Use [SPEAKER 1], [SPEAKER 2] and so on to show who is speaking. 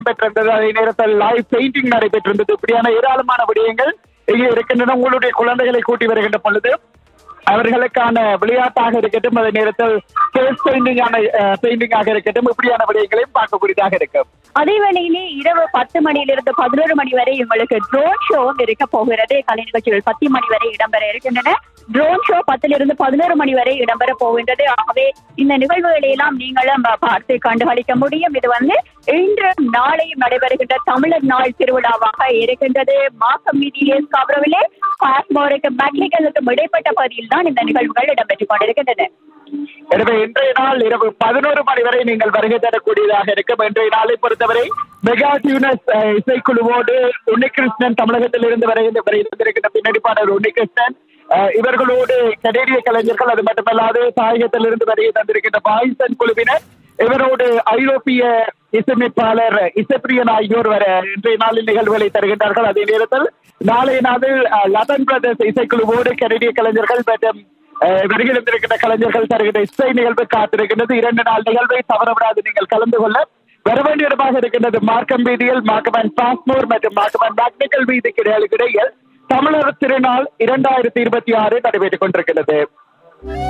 [SPEAKER 1] பெற்றிருந்தது அதே நேரத்தில் லைவ் பெயிண்டிங் நடைபெற்றிருந்தது இப்படியான ஏராளமான விடயங்கள் இங்கே இருக்கின்றன உங்களுடைய குழந்தைகளை கூட்டி வருகின்ற பொழுது அவர்களுக்கான விளையாட்டாக இருக்கட்டும் அதே நேரத்தில் கேஸ் பெயிண்டிங்கான பெயிண்டிங்காக இருக்கட்டும் இப்படியான விடயங்களையும் பார்க்கக்கூடியதாக இருக்கும்
[SPEAKER 2] அதே வேளையிலே இரவு பத்து மணியிலிருந்து பதினோரு மணி வரை உங்களுக்கு ட்ரோன் ஷோவும் இருக்க போகிறது கலை நிகழ்ச்சிகள் பத்து மணி வரை இடம்பெற இருக்கின்றன ட்ரோன் ஷோ பத்திலிருந்து பதினோரு மணி வரை இடம்பெற போகின்றது ஆகவே இந்த நிகழ்வுகளை எல்லாம் நீங்களும் பார்த்து கண்டுகளிக்க முடியும் இது வந்து இன்றும் நாளையும் நடைபெறுகின்ற தமிழர் நாள் திருவிழாவாக இருக்கின்றது மாசம் வீதியிலே காபரவிலே பாஸ்மோருக்கு மெக்லிகளுக்கும் இடைப்பட்ட பகுதியில் தான் இந்த நிகழ்வுகள் இடம்பெற்றுக் கொண்டிருக்கின்றன
[SPEAKER 1] எனவே இன்றைய நாள் இரவு பதினோரு மணி வரை நீங்கள் வருகை தரக்கூடியதாக இருக்கும் இன்றைய நாளை பொறுத்தவரை மெகா டியூனஸ் அஹ், இசைக்குழுவோடு உன்னிகிருஷ்ணன் தமிழகத்தில் இருந்து வருகின்ற இருந்திருக்கின்ற பின்னணி பாடல் உன்னிகிருஷ்ணன் அஹ், இவர்களோடு கனேடிய கலைஞர்கள் அது மட்டுமல்லாது தாயகத்தில் இருந்து வருகை தந்திருக்கின்ற பாய்சன் குழுவினர் இவரோடு ஐரோப்பிய இசையமைப்பாளர் இசைப்பிரியன் ஆகியோர் வர இன்றைய நாளில் நிகழ்வுகளை தருகின்றார்கள் அதே நேரத்தில் நாளைய நாளில் அஹ், லதன் பிரதர்ஸ் இசைக்குழுவோடு கனேடிய கலைஞர்கள் மற்றும் அஹ் வருகிறந்திருக்கின்ற கலைஞர்கள் தருகின்ற இசை நிகழ்வு காத்திருக்கின்றது இரண்டு நாள் நிகழ்வை தவறவிடாது நீங்கள் கலந்து கொள்ள வர வேண்டிய இடமாக இருக்கின்றது மார்க்கம் வீதியில் மார்க்கமன் பாஸ்மோர் மற்றும் மார்க்கமன் மேக்னிக்கல் வீதிக்கு இடையில் தமிழர் திருநாள் இரண்டாயிரத்தி இருபத்தி ஆறு நடைபெற்றுக் கொண்டிருக்கிறது